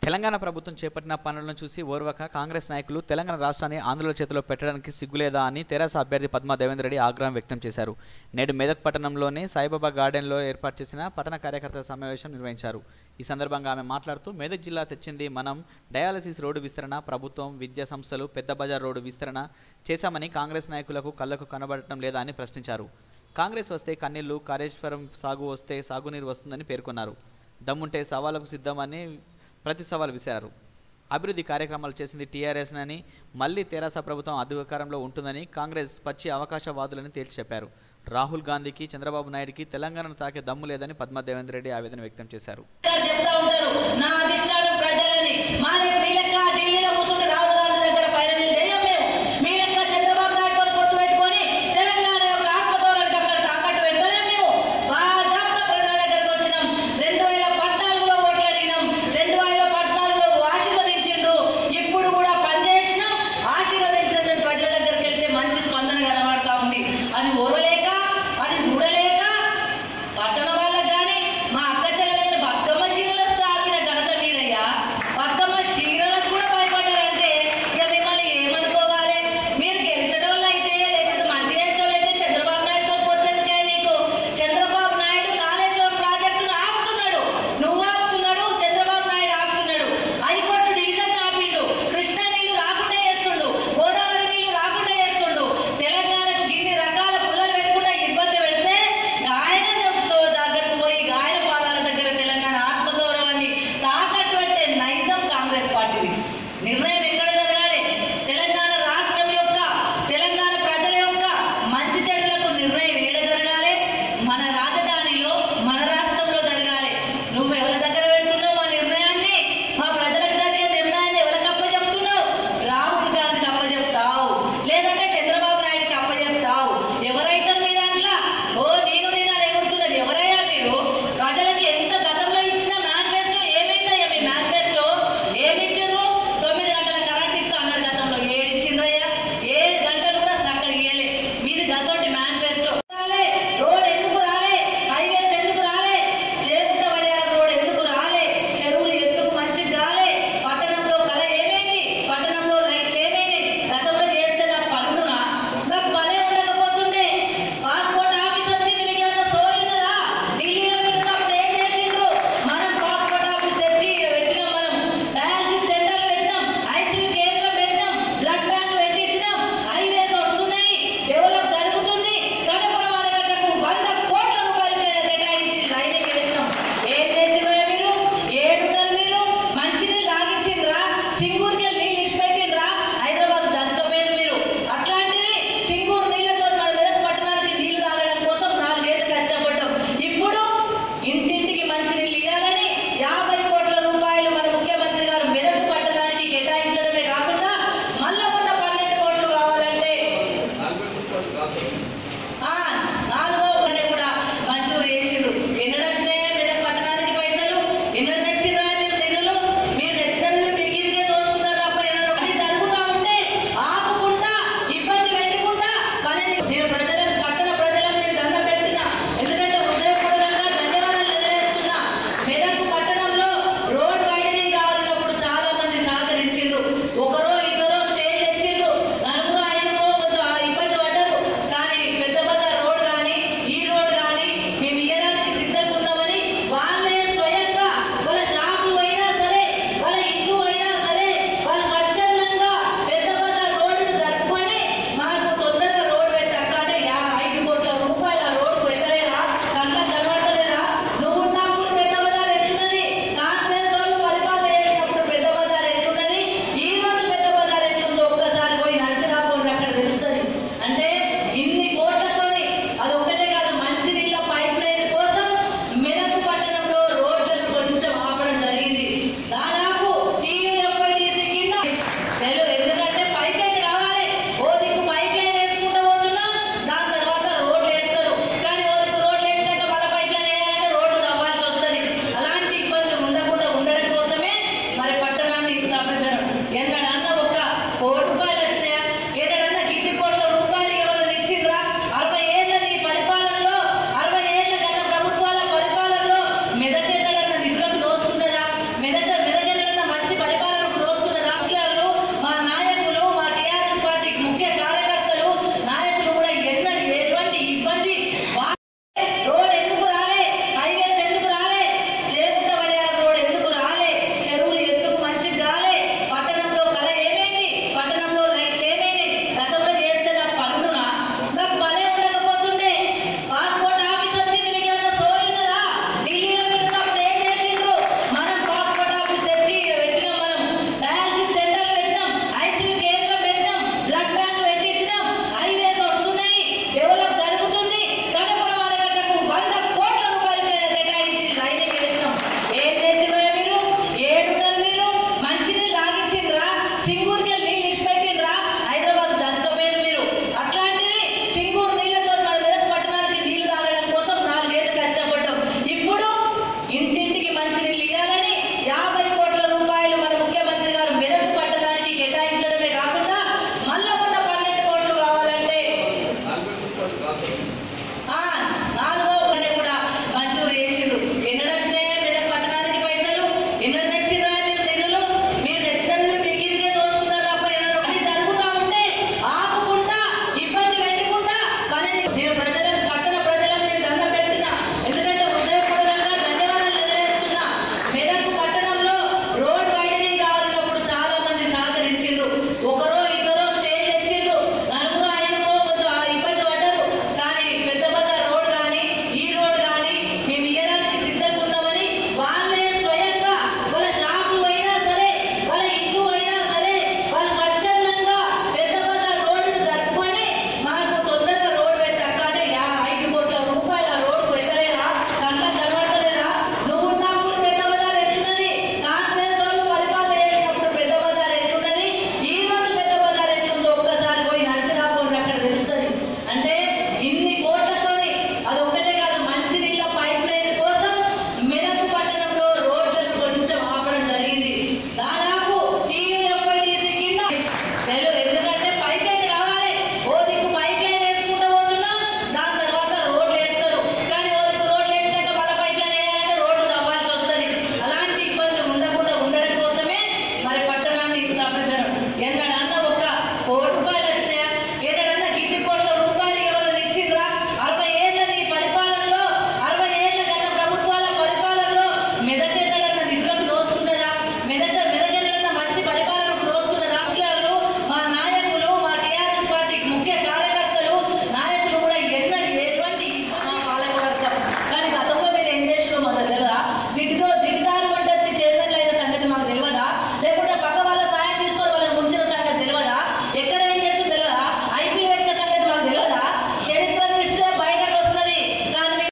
తెలంగాణ ప్రభుత్వం చేపట్టిన పనులను చూసి ఓర్వక కాంగ్రెస్ నాయకులు తెలంగాణ రాష్ట్రాన్ని ఆంధ్రుల చేతిలో పెట్టడానికి సిగ్గులేదా అని తెరాస అభ్యర్థి పద్మా దేవేందర్ రెడ్డి ఆగ్రహం వ్యక్తం చేశారు నేడు మెదక్ పట్టణంలోని సాయిబాబా గార్డెన్లో ఏర్పాటు చేసిన పట్టణ కార్యకర్తల సమావేశం నిర్వహించారు ఈ సందర్భంగా ఆమె మాట్లాడుతూ మెదక్ జిల్లా తెచ్చింది మనం డయాలసిస్ రోడ్డు విస్తరణ ప్రభుత్వం విద్యా సంస్థలు పెద్ద బజార్ రోడ్డు విస్తరణ చేశామని కాంగ్రెస్ నాయకులకు కళ్లకు కనబడటం లేదా అని ప్రశ్నించారు కాంగ్రెస్ వస్తే కన్నీళ్లు కాళేశ్వరం సాగు వస్తే సాగునీరు వస్తుందని పేర్కొన్నారు దమ్ముంటే సవాలకు సిద్ధమని ప్రతి సవాల్ విసిరారు అభివృద్ధి కార్యక్రమాలు చేసింది టీఆర్ఎస్ అని మళ్లీ తెరాస ప్రభుత్వం అధికారంలో ఉంటుందని కాంగ్రెస్ పచ్చి అవకాశవాదులని తేల్చి చెప్పారు రాహుల్ గాంధీకి చంద్రబాబు నాయుడుకి తెలంగాణను తాకే దమ్ము లేదని పద్మా దేవేందర్ రెడ్డి ఆవేదన వ్యక్తం చేశారు చెప్తా ఉంటారు నా అధిష్టానం ప్రజలని మాదే